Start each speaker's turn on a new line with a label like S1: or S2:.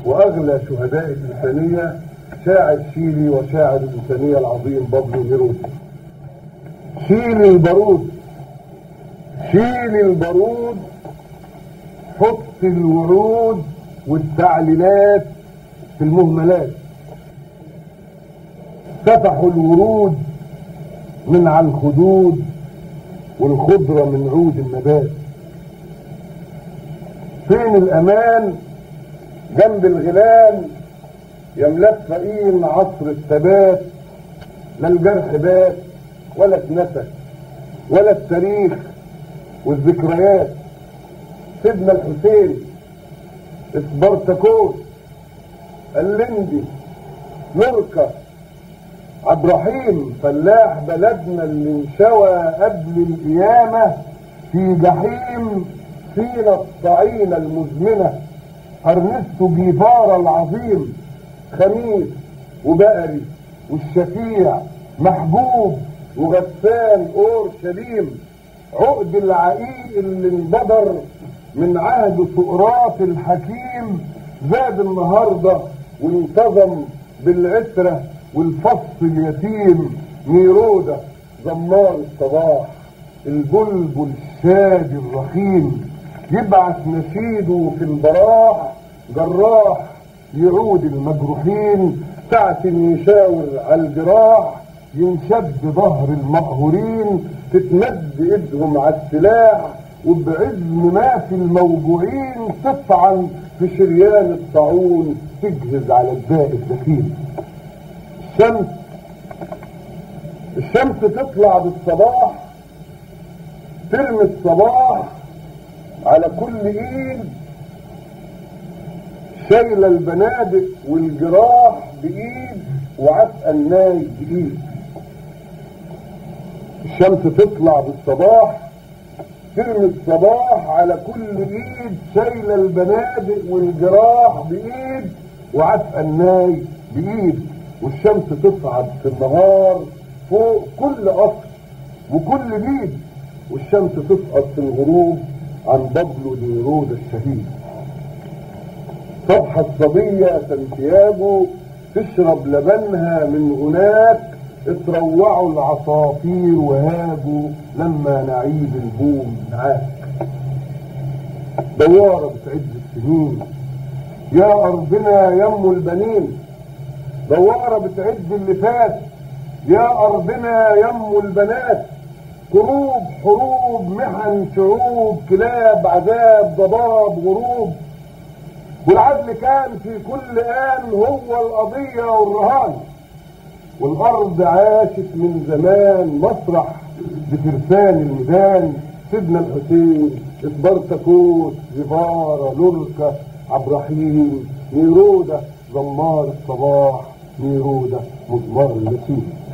S1: واغلى شهداء الانسانيه شاعر شيلي وشاعر الانسانيه العظيم بابلو نيرودي شيل البارود شيل البارود حط الوعود والتعليلات في المهملات فتحوا الورود من على الخدود والخضرة من عود النبات فين الأمان جنب الغلال يا ملفقين عصر الثبات لا الجرح بات ولا اتنسى ولا التاريخ والذكريات سيدنا الحسين اسبرتكوس اللندي لوركا عبد الرحيم فلاح بلدنا اللي انشوى قبل القيامة في جحيم سينا الطعينة المزمنة أرنستو جيفارا العظيم خميس وبقري والشفيع محبوب وغسان اورشليم عقد العقيق اللي انبدر من عهد سقراط الحكيم زاد النهارده وانتظم بالعتره والفص اليتيم ميروده زمار الصباح البلبل الشادي الرخيم يبعث نشيده في البراح جراح يعود المجروحين ساعة يشاور على الجراح ينشد ظهر المقهورين تتمد ايدهم على السلاح وبعزم ما في الموجوعين تطعن في شريان الطاعون تجهز على الداء الدخيل الشمس الشمس تطلع بالصباح ترمي الصباح على كل ايد شايله البنادق والجراح بايد وعتق الناي بايد الشمس تطلع بالصباح ترمي الصباح على كل ايد شايله البنادق والجراح بايد وعتق الناي بايد والشمس تصعد في النهار فوق كل قصر وكل بيد والشمس تسقط في الغروب عن بابلو نيرود الشهيد صبح الصبية سانتياغو تشرب لبنها من هناك اتروعوا العصافير وهاجوا لما نعيد البوم معاك دوارة بتعد السنين يا أرضنا يم البنين دوارة بتعد اللي فات يا أرضنا يم البنات كروب حروب محن شعوب كلاب عذاب ضباب غروب والعدل كان في كل آن هو القضية والرهان والأرض عاشت من زمان مسرح بترسان الميدان سيدنا الحسين اسبرتكوس جيفارا لوركا عبد الرحيم نيرودا زمار الصباح نيرودا مزمار النسيم